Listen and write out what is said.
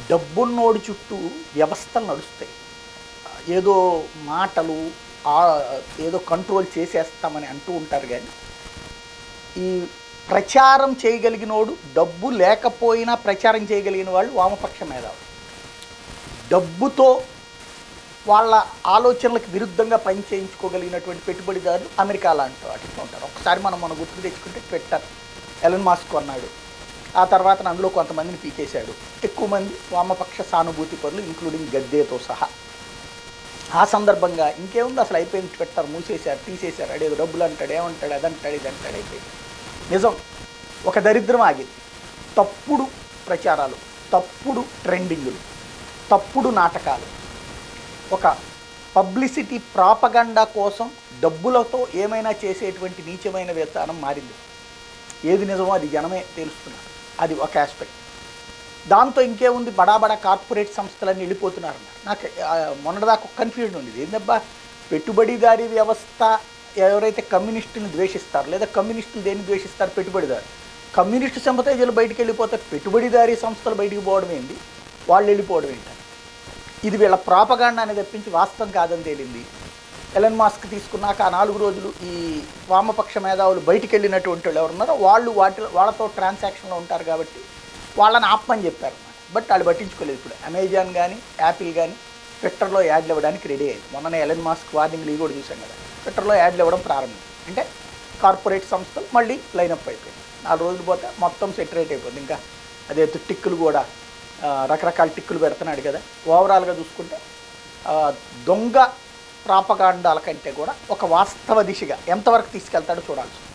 డబ్బున్నోడి చుట్టూ వ్యవస్థలు నడుస్తాయి ఏదో మాటలు ఆ ఏదో కంట్రోల్ చేసేస్తామని అంటూ ఉంటారు కానీ ఈ ప్రచారం చేయగలిగినోడు డబ్బు లేకపోయినా ప్రచారం చేయగలిగిన వాళ్ళు వామపక్ష మేధావులు డబ్బుతో వాళ్ళ ఆలోచనలకు విరుద్ధంగా పని చేయించుకోగలిగినటువంటి పెట్టుబడిదారులు అమెరికా లాంటి వాటిలో ఉంటారు ఒకసారి మనం మన గుర్తుకు తెచ్చుకుంటే ట్విట్టర్ ఎలన్ మాస్క్ కొన్నాడు ఆ తర్వాత అందులో కొంతమందిని పీకేశాడు ఎక్కువ మంది వామపక్ష సానుభూతి పరులు ఇంక్లూడింగ్ గద్దేతో సహా ఆ సందర్భంగా ఇంకేముంది అసలు అయిపోయింది ట్విట్టర్ మూసేశారు తీసేశారు అడేదో డబ్బులు అంటాడు ఏమంటాడు అదంటాడు ఇదంటాడు అయిపోయింది నిజం ఒక దరిద్రం ఆగింది తప్పుడు ప్రచారాలు తప్పుడు ట్రెండింగులు తప్పుడు నాటకాలు ఒక పబ్లిసిటీ ప్రాపగండా కోసం డబ్బులతో ఏమైనా చేసేటువంటి నీచమైన విధానం మారింది ఏది నిజమో అది జనమే తెలుస్తున్నారు అది ఒక ఆస్పెక్ట్ దాంతో ఇంకేముంది బడా బడా కార్పొరేట్ సంస్థలన్నీ వెళ్ళిపోతున్నారు నాకు ఆ, మొన్నటిదాకా ఒక కన్ఫ్యూజన్ ఉంది ఏందబ్బా పెట్టుబడిదారీ వ్యవస్థ ఎవరైతే కమ్యూనిస్టుని ద్వేషిస్తారు లేదా కమ్యూనిస్టులు దేన్ని ద్వేషిస్తారు పెట్టుబడిదారు కమ్యూనిస్టు సంపతేజీలు బయటికి వెళ్ళిపోతే పెట్టుబడిదారీ సంస్థలు బయటికి పోవడం ఏంటి వాళ్ళు వెళ్ళిపోవడం ఏంటి ఇది వీళ్ళ ప్రాపగాండా అని తప్పించి వాస్తవం కాదని తేలింది ఎలన్ మాస్క్ తీసుకున్నాక ఆ నాలుగు రోజులు ఈ వామపక్ష మేధావులు బయటికి వెళ్ళినటువంటి వాళ్ళు ఎవరున్నారో వాళ్ళు వాటి వాళ్ళతో ట్రాన్సాక్షన్లో ఉంటారు కాబట్టి వాళ్ళని ఆపమని చెప్పారు బట్ వాళ్ళు పట్టించుకోలేదు ఇప్పుడు అమెజాన్ కానీ యాపిల్ కానీ ట్విట్టర్లో యాడ్లు ఇవ్వడానికి రెడీ అయింది మొన్ననే ఎలన్ మాస్క్ వార్నింగ్లు ఇవి కూడా చూసాం కదా ట్విట్టర్లో యాడ్లు ఇవ్వడం ప్రారంభించింది అంటే కార్పొరేట్ సంస్థలు మళ్ళీ లైనప్ అయిపోయింది నాలుగు రోజులు పోతే మొత్తం సెటరేట్ అయిపోయింది ఇంకా అదే టిక్కులు కూడా ఆ, రకరకాల టిక్కులు పెడుతున్నాడు కదా ఓవరాల్గా చూసుకుంటే ఆ, దొంగ ప్రాపగాండాల కంటే కూడా ఒక వాస్తవ దిశగా ఎంతవరకు తీసుకెళ్తాడో చూడాల్సి ఉంది.